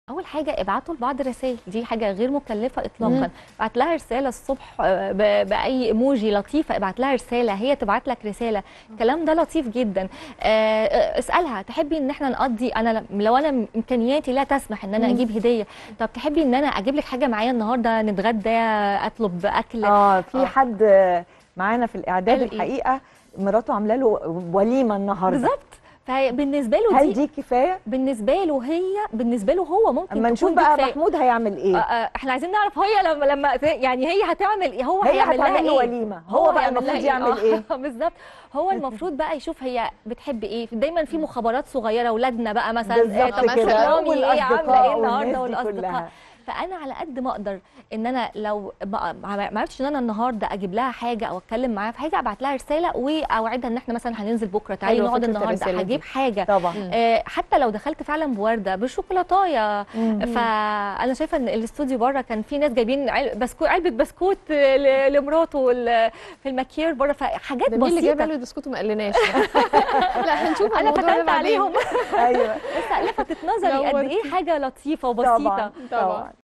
اول حاجه ابعتوا لبعض رسائل دي حاجه غير مكلفه مم. اطلاقا ابعت لها رساله الصبح آه، ب- باي ايموجي لطيفه ابعت لها رساله هي تبعت لك رساله الكلام ده لطيف جدا آه، آه، اسالها تحبي ان احنا نقضي انا ل- لو انا امكانياتي لا تسمح ان انا مم. اجيب هديه طب تحبي ان انا اجيب لك حاجه معايا النهارده نتغدى اطلب اكل اه في آه. حد معانا في الاعداد قال إيه؟ الحقيقه مراته عامله له وليمه النهارده بالظبط فبالنسبه له هل دي دي كفايه بالنسبه له هي بالنسبه له هو ممكن اما نشوف تكون دي بقى كفاية. محمود هيعمل آه، ايه آه، احنا عايزين نعرف هي لما لما يعني هي هتعمل ايه هو هي هيعمل لها هتعمل له ايه وليمه هو بقى هيعمل المفروض لها يعمل ايه آه، بالظبط هو المفروض بقى يشوف هي بتحب ايه دايما في مخابرات صغيره اولادنا بقى مثلا بالظبط طب كده. رامي ايه عامله ايه والأصدقاء والناس النهارده دي والاصدقاء كلها. فانا على قد ما اقدر ان انا لو ما ما عرفتش ان انا النهارده اجيب لها حاجه او اتكلم معاها في حاجه ابعت لها رساله واوعدها ان احنا مثلا هننزل بكره تعالي حلوة نقعد فكرة النهارده الرسالة دي. هجيب حاجه طبعا آه، حتى لو دخلت فعلا بورده بشوكولاتايه فانا شايفه ان الاستوديو بره كان في ناس جايبين عل- بسكوت علبه بسكوت ل- لمراته وال- في المكير بره فحاجات ده مين اللي جايب بسيطه له البسكوت وما قالناش لا هنشوف انا الموضوع ده فتنت بعدين. عليهم ايوه بس لفتت نظري قد نورتي. ايه حاجه لطيفه طبعا وبسيطه طبعا